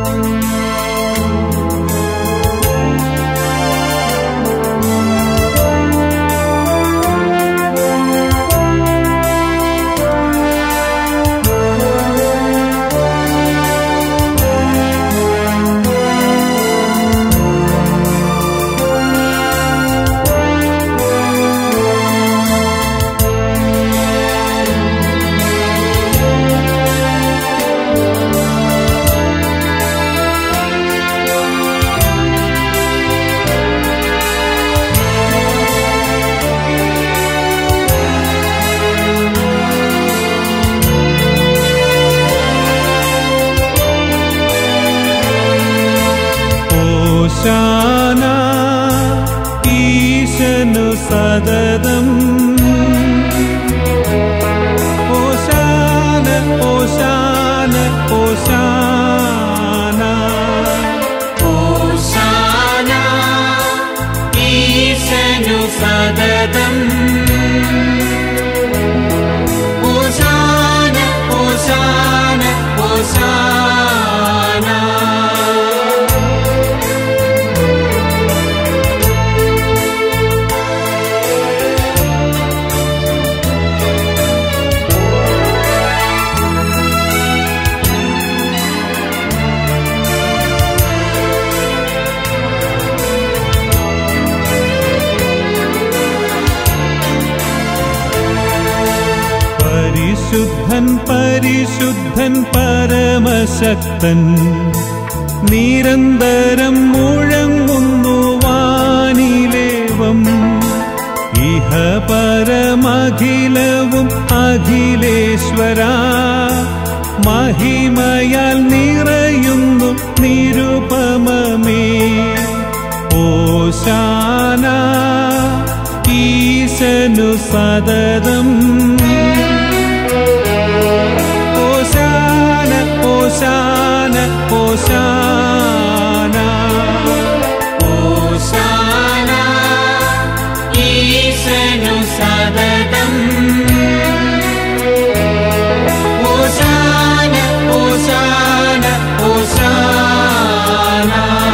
ഓശാന ഈശനു സതതം ഓശാന ഓശാന ഓശാന ഓശാന ഈശനു സതതം ഓശാന ഓശാന ഓശാന പരിശുദ്ധൻ പരിശുദ്ധൻ പരമശക്തൻ നിരന്തരം മുഴങ്ങുന്നു വാനിലേവം ഇഹ പരമഖിലവും അഖിലേശ്വര മഹിമയാൽ നിറയുന്നു നിരുപമമേ ഓശാന ഈശനു സതതം ഓശാന ഓശാന ഓശാന ഓശാന ഈശനു സതതം ഓശാന ഓശാന ഓശാന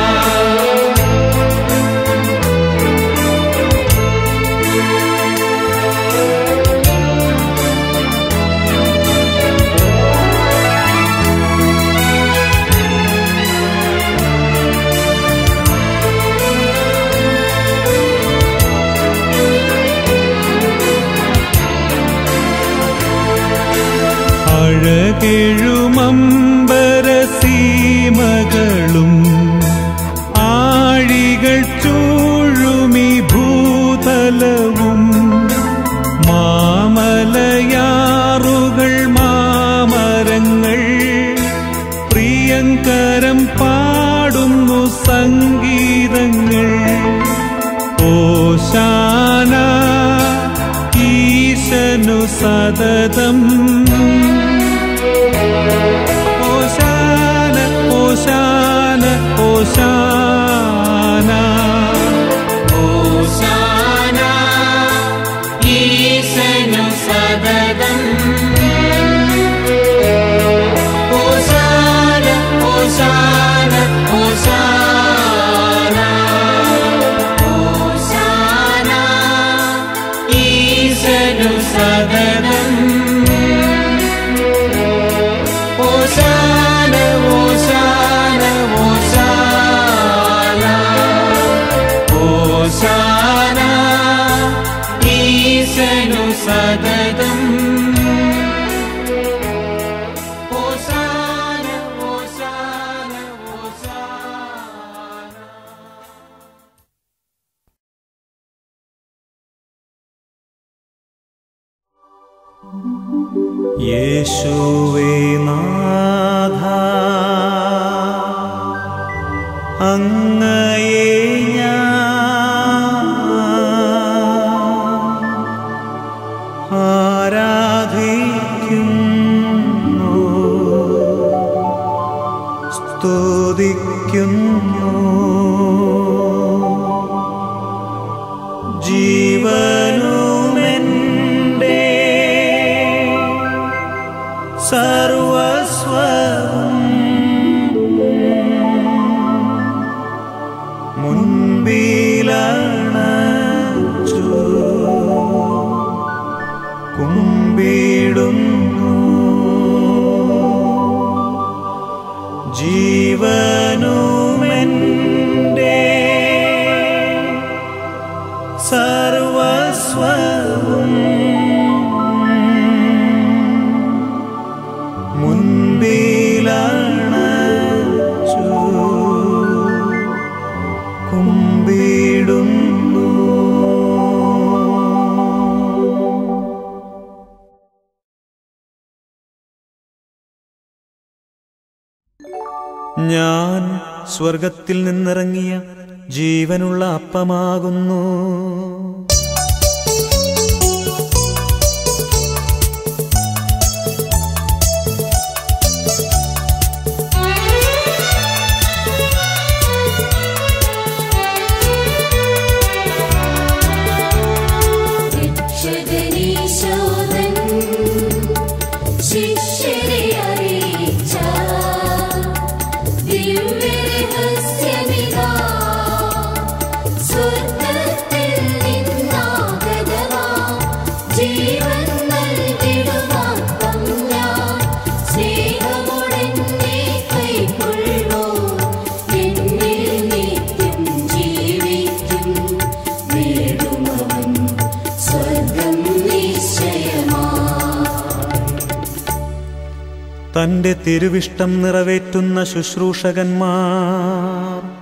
അഴകെഴുമമ്പരസീമകളും ആഴികൾ ചൂഴുമി ഭൂതലവും മാമലയാറുകൾ മാമരങ്ങൾ പ്രിയങ്കരം പാടുന്നു സംഗീതങ്ങൾ ഓശാന ഈശനു സതതം ഓശാന ഓശാന ഓശാന ഓശാന ഈശനു സതതം ഓശാന ഓശാന ഓശാന ഓശാന ഈശനു സതതം ഓശാന ഓശാന ഓശാന ഓശാന ഈശനു സതതം ഓശാന ഓശാന ഓശാന യേശുവേ നാഥ അങ്ങയെ ഞാൻ ആരാധിക്കുന്നു സ്തുതിക്കുന്നു ജീവനുമെൻ്റെ സർവസ്വം ജീവനുമെൻ്റെ സർവസ്വവും മുൻപിലണച്ചു കുമ്പിടുന്നു ഞാൻ സ്വർഗത്തിൽ നിന്നിറങ്ങിയ ജീവനുള്ള അപ്പമാകുന്നു രക്ഷകനീശോധൻ ശിഷ്യരെ അറിയിച്ച ദിവ്യരഹസ്യമിതാ സ്വർഗ്ഗത്തിൽ നിന്നാഗതമാ ജീവൻ നൽകിടുവാപ്പം ഞാൻ സ്നേഹമുടനെ കൈക്കൊള്ളൂ എന്നിൽ നിത്യം ജീവിക്കും നേടുമവൻ സ്വർഗം നിശ്ചയമാ തന്റെ തിരുവിഷ്ടം നിറവേറ്റുന്ന ശുശ്രൂഷകന്മാർ